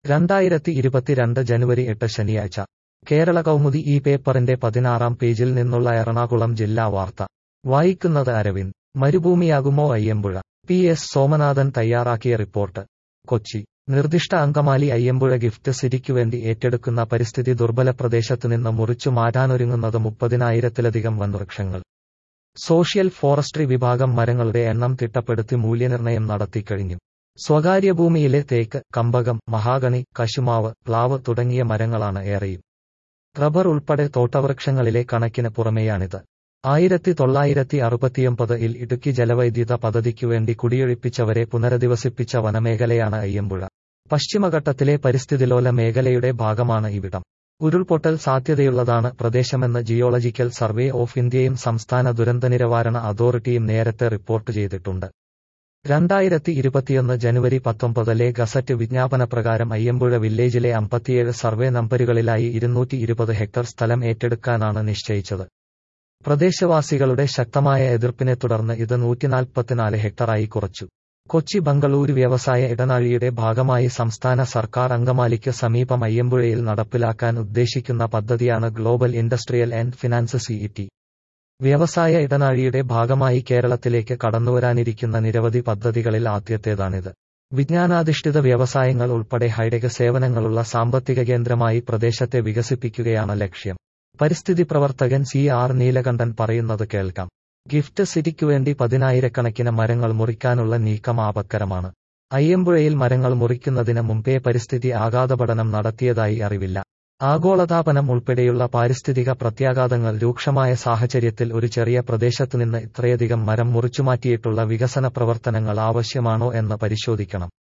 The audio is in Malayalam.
രണ്ടായിരത്തി ഇരുപത്തിരണ്ട് ജനുവരി എട്ട് ശനിയാഴ്ച കേരള കൗമുദി ഈ പേപ്പറിന്റെ പതിനാറാം പേജിൽ നിന്നുള്ള എറണാകുളം ജില്ലാ വാർത്ത വായിക്കുന്നത് അരവിന്ദ് മരുഭൂമിയാകുമോ അയ്യമ്പുഴ പി എസ് സോമനാഥൻ തയ്യാറാക്കിയ റിപ്പോർട്ട് കൊച്ചി നിർദ്ദിഷ്ട അങ്കമാലി അയ്യമ്പുഴ ഗിഫ്റ്റ് സിറ്റിക്കുവേണ്ടി ഏറ്റെടുക്കുന്ന പരിസ്ഥിതി ദുർബല പ്രദേശത്തുനിന്ന് മുറിച്ചു മാറ്റാനൊരുങ്ങുന്നത് മുപ്പതിനായിരത്തിലധികം വൻവൃക്ഷങ്ങൾ സോഷ്യൽ ഫോറസ്ട്രി വിഭാഗം മരങ്ങളുടെ എണ്ണം തിട്ടപ്പെടുത്തി മൂല്യനിർണ്ണയം നടത്തിക്കഴിഞ്ഞു സ്വകാര്യ ഭൂമിയിലെ തേക്ക് കമ്പകം മഹാഗണി കശുമാവ് പ്ലാവ് തുടങ്ങിയ മരങ്ങളാണ് ഏറെയും റബ്ബർ ഉൾപ്പെടെ തോട്ടവൃക്ഷങ്ങളിലെ കണക്കിന് പുറമെയാണിത് ആയിരത്തി തൊള്ളായിരത്തി അറുപത്തിയൊമ്പത് ഇൽ ഇടുക്കി ജലവൈദ്യുത പദ്ധതിക്കുവേണ്ടി കുടിയൊഴിപ്പിച്ചവരെ പുനരധിവസിപ്പിച്ച വനമേഖലയാണ് അയ്യമ്പുഴ പശ്ചിമഘട്ടത്തിലെ പരിസ്ഥിതിലോല മേഖലയുടെ ഭാഗമാണ് ഇവിടം ഉരുൾപൊട്ടൽ സാധ്യതയുള്ളതാണ് പ്രദേശമെന്ന് ജിയോളജിക്കൽ സർവേ ഓഫ് ഇന്ത്യയും സംസ്ഥാന ദുരന്തനിരവാരണ അതോറിറ്റിയും നേരത്തെ റിപ്പോർട്ട് ചെയ്തിട്ടുണ്ട് രണ്ടായിരത്തി ഇരുപത്തിയൊന്ന് ജനുവരി പത്തൊമ്പതിലെ ഗസറ്റ് വിജ്ഞാപനപ്രകാരം അയ്യമ്പുഴ വില്ലേജിലെ അമ്പത്തിയേഴ് സർവേ നമ്പരുകളിലായി ഇരുന്നൂറ്റി ഇരുപത് ഹെക്ടർ സ്ഥലം ഏറ്റെടുക്കാനാണ് നിശ്ചയിച്ചത് പ്രദേശവാസികളുടെ ശക്തമായ എതിർപ്പിനെ തുടർന്ന് ഇത് നൂറ്റിനാൽപ്പത്തിനാല് ഹെക്ടറായി കുറച്ചു കൊച്ചി ബംഗളൂരു വ്യവസായ ഇടനാഴിയുടെ ഭാഗമായി സംസ്ഥാന സർക്കാർ അങ്കമാലിക്ക് സമീപം അയ്യമ്പുഴയിൽ നടപ്പിലാക്കാൻ ഉദ്ദേശിക്കുന്ന പദ്ധതിയാണ് global industrial and finance C E T വ്യവസായ ഇടനാഴിയുടെ ഭാഗമായി കേരളത്തിലേക്ക് കടന്നുവരാനിരിക്കുന്ന നിരവധി പദ്ധതികളിൽ ആദ്യത്തേതാണിത് വിജ്ഞാനാധിഷ്ഠിത വ്യവസായങ്ങൾ ഉൾപ്പെടെ ഹൈടെക് സേവനങ്ങളുള്ള സാമ്പത്തിക കേന്ദ്രമായി പ്രദേശത്തെ വികസിപ്പിക്കുകയാണ് ലക്ഷ്യം പരിസ്ഥിതി പ്രവർത്തകൻ സി ആർ നീലകണ്ഠൻ പറയുന്നത് കേൾക്കാം ഗിഫ്റ്റ് സിറ്റിക്കുവേണ്ടി പതിനായിരക്കണക്കിന് മരങ്ങൾ മുറിക്കാനുള്ള നീക്കം ആപത്കരമാണ് അയ്യമ്പുഴയിൽ മരങ്ങൾ മുറിക്കുന്നതിന് മുമ്പേ പരിസ്ഥിതി ആഘാത പഠനം നടത്തിയതായി അറിവില്ല ആഗോളതാപനം ഉൾപ്പെടെയുള്ള പാരിസ്ഥിതിക പ്രത്യാഘാതങ്ങൾ രൂക്ഷമായ സാഹചര്യത്തിൽ ഒരു ചെറിയ പ്രദേശത്തുനിന്ന് ഇത്രയധികം മരം മുറിച്ചുമാറ്റിയിട്ടുള്ള വികസന പ്രവർത്തനങ്ങൾ ആവശ്യമാണോ എന്ന് പരിശോധിക്കണം